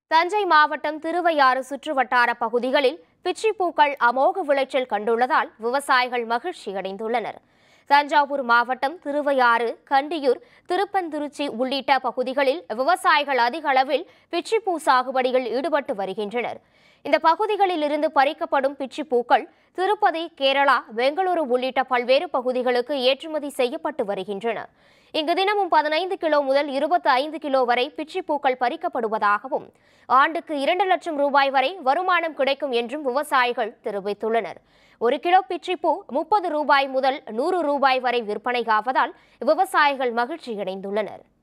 தஞ்சை மாவட்டம் திருவையாறு சுற்றுவட்டார பகுதிகளில் பிச்சிப்பூக்கள் அமோக விளைச்சல் கண்டுள்ளதால் விவசாயிகள் மகிழ்ச்சி அடைந்துள்ளனர் தஞ்சாவூர் மாவட்டம் திருவையாறு கண்டியூர் திருப்பந்துருச்சி உள்ளிட்ட பகுதிகளில் விவசாயிகள் அதிக அளவில் பிச்சிப்பூ சாகுபடியில் ஈடுபட்டு வருகின்றனர் இந்த பகுதிகளில் இருந்து பறிக்கப்படும் பிச்சிப்பூக்கள் திருப்பதி கேரளா பெங்களூரு உள்ளிட்ட பல்வேறு பகுதிகளுக்கு ஏற்றுமதி செய்யப்பட்டு வருகின்றன இங்கு தினமும் பதினைந்து கிலோ முதல் இருபத்தி ஐந்து கிலோ வரை பிச்சிப்பூக்கள் பறிக்கப்படுவதாகவும் ஆண்டுக்கு இரண்டு லட்சம் ரூபாய் வரை வருமானம் கிடைக்கும் என்றும் விவசாயிகள் தெரிவித்துள்ளனர் ஒரு கிலோ பிச்சிப்பூ முப்பது ரூபாய் முதல் நூறு ரூபாய் வரை விற்பனையாவதால் விவசாயிகள் மகிழ்ச்சியடைந்துள்ளனர்